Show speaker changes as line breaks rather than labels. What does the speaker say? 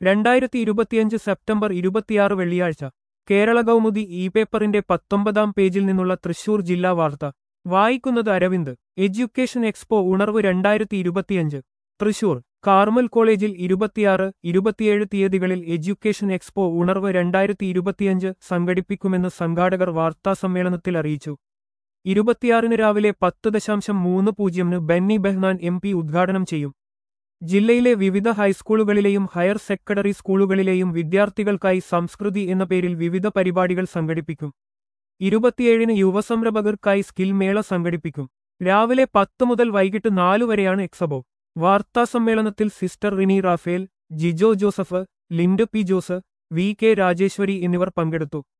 രണ്ടായിരത്തി ഇരുപത്തിയഞ്ച് സെപ്റ്റംബർ ഇരുപത്തിയാറ് വെള്ളിയാഴ്ച കേരള കൗമുദി ഇ പേപ്പറിന്റെ പത്തൊമ്പതാം പേജിൽ നിന്നുള്ള തൃശൂർ ജില്ലാ വാർത്ത വായിക്കുന്നത് അരവിന്ദ് എഡ്യൂക്കേഷൻ എക്സ്പോ ഉണർവ് രണ്ടായിരത്തി ഇരുപത്തിയഞ്ച് തൃശൂർ കാർമൽ കോളേജിൽ ഇരുപത്തിയാറ് ഇരുപത്തിയേഴ് തീയതികളിൽ എഡ്യൂക്കേഷൻ എക്സ്പോ ഉണർവ് രണ്ടായിരത്തി ഇരുപത്തിയഞ്ച് സംഘടിപ്പിക്കുമെന്ന് സംഘാടകർ വാർത്താസമ്മേളനത്തിൽ അറിയിച്ചു ഇരുപത്തിയാറിന് രാവിലെ പത്ത് ദശാംശം മൂന്ന് പൂജ്യമിന് ബെന്നി ബെഹ്നാൻ എം പി ഉദ്ഘാടനം ചെയ്യും ജില്ലയിലെ വിവിധ ഹൈസ്കൂളുകളിലെയും ഹയർ സെക്കൻഡറി സ്കൂളുകളിലെയും വിദ്യാർത്ഥികൾക്കായി സംസ്കൃതി എന്ന പേരിൽ വിവിധ പരിപാടികൾ സംഘടിപ്പിക്കും ഇരുപത്തിയേഴിന് യുവസംരംഭകർക്കായി സ്കിൽ മേള സംഘടിപ്പിക്കും രാവിലെ പത്ത് മുതൽ വൈകിട്ട് നാലു വരെയാണ് എക്സബോ വാർത്താസമ്മേളനത്തിൽ sister Rini Raphael Jijo Joseph Lind P Jose V K Rajeswari എന്നിവർ പങ്കെടുത്തു